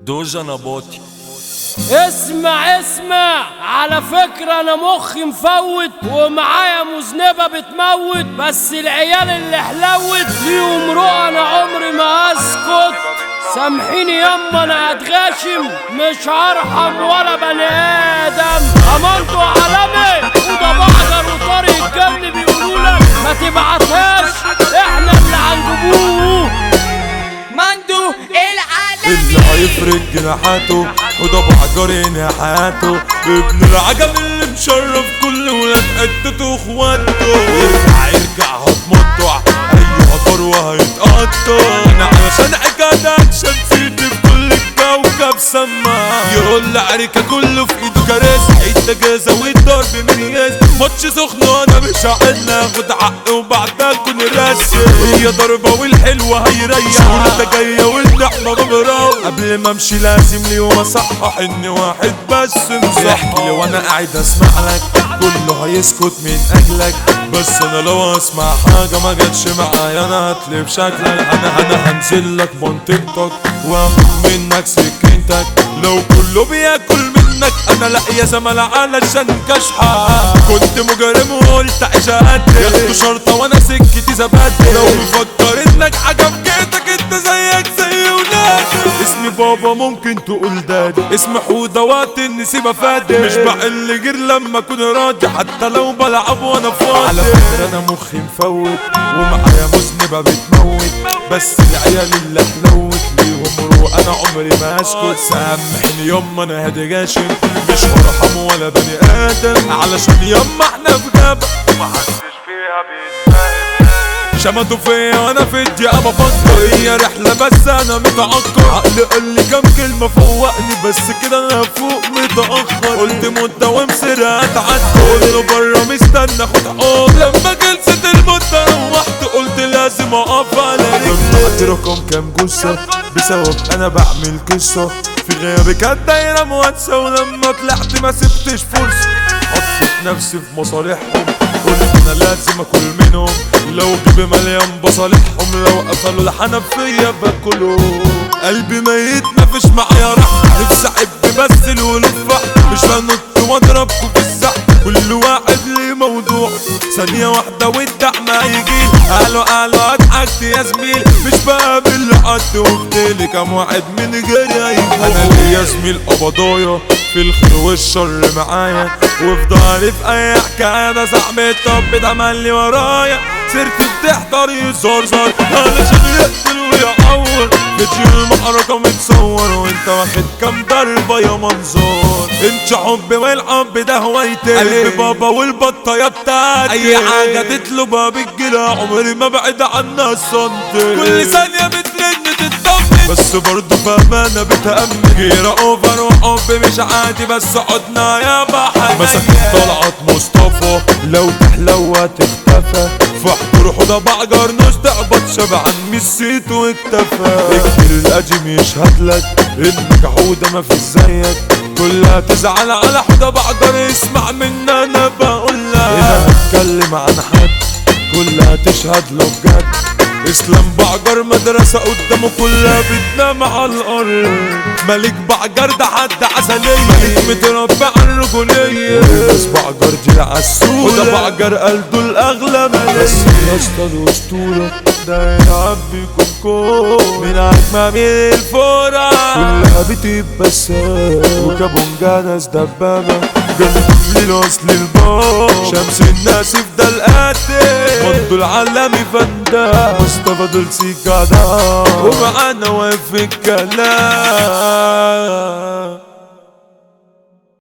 دوجا نباطي اسمع اسمع على فكرة انا مخي مفوت ومعايا مذنبة بتموت بس العيال اللي حلوت ليهم رؤى انا عمري ما اسكت سامحيني يما انا هتغاشم مش هرحم ولا بني ادم امانته عالمي وده بحجر وطارق الجن بيقولوا لك ما تبعتهاش احنا اللي هنجيبوه مندو العالمي اللي هيفرق جناحاته وده بعجرين حياته ابن العجم اللي مشرف كل ولاد قدته واخواته يرجع يرجع هتمطع ايوه ثروه هيتقطع انا علشان حكاية اكشن سيت في كل الكوكب سما يقول لعركة كله في ايده كراسي عيد جازة والضرب من ياس ماتش سخن وانا مش هقل اخد حق وبعدها اكون راسي هي ضربة والحلوة هيريح شغلة جاية والنعمة بمراوي قبل ما امشي لازم لي يوم اصحح ان واحد بس مصحح لي وانا قاعد اسمع لك كله هيسكت من اجلك بس انا لو اسمع حاجة ما جاتش معايا انا هتلف شكلك انا انا هنزل لك منطقتك واخد منك سكينتك لو كله بياكل منك انا لا يا زملاء علشان كشحة كنت مجرم وقلت عيش قدي ياخدوا شرطة وانا سكتي زبادي لو مفكر انك حاجة في جيتك انت زيك زي ولادي اسمي بابا ممكن تقول دادي اسم حودة وقت النسيبة فادي مش بقل غير لما اكون راضي حتى لو بلعب وانا فاضي على فكرة انا مخي مفوت ومعايا مذنبة بتموت بس العيال اللي حلوت ليهم روح انا عمري ما اسكت سامحني يما انا هادي غاشم مش هرحم ولا بني ادم علشان يما احنا في غابة ومحدش فيها بيتفاهم شمتوا فيا وانا في الدقيقة بفكر هي رحلة بس انا متعكر عقلي قال لي كام كلمة فوقني بس كده انا فوق متأخر قلت مدة ومسيرها هتعدي كله بره مستنى اخد حقوق لما جلست المدة روحت قلت لازم اقف على رجلي رقم كام جثة بسبب انا بعمل قصة في غيابي كانت دايرة مواتسة ولما طلعت ما سبتش فرصة حطيت نفسي في مصالحهم قلت انا لازم اكل منهم لو جيبي مليان بصالحهم لو قفلوا الحنفية باكلهم قلبي ميت مفيش معايا راحة نفسي احب بس الولفة مش هنط واضربكوا في الزحمة كل واحد ليه موضوع ثانية واحدة والدعم هيجي قالوا قالوا اضحكت يا زميل مش بقابل حد وقتلي كام واحد من غيري هيجي انا ليا زميل قبضايا في الخير والشر معايا وفي ظهري في اي حكايه ده صاحبي الطب ده مالي ورايا سرت بتحضر يزرزر علشان يقتل ويعور فيديو المحركة متصور وانت واخد كام ضربة يا منظور انت حبي والحب ده هوايتي قلبي بابا والبطاية بتاعتي اي حاجة تطلبها بالجلا عمري ما بعد عنها سنتي كل ثانية بترن تطمن بس برضه بأمانة بتأمن جيرة اوفر وحب مش عادي بس عدنا يا بحر مسكت طلعت مصطفى لو تحلو هتختفى فاحضر حوضة بعجر نستقبض شبعان مسيت واكتفى الكبير القديم يشهد لك انك حودة ما في زيك كلها تزعل على حوضة بعجر اسمع مني انا بقول لك هنا هتكلم عن حد كلها تشهد له بجد اسلام بعجر مدرسة قدامه كلها بتنام على الارض ملك بعجر ده حد عسلية ملك متربى على الرجولية بس بعجر دي عالسولة وده بعجر قلبه الاغلى ملايين بس يا اسطى الاسطورة ده يلعب بيكم كون من اجمل الفرع كلها بتتبسم وكابونجا ناس دبابة جنب للاصل البار شمس الناس في ده القاتل برضو العالمي فندا مصطفى دول سيكادا ومعانا واقف في الكلام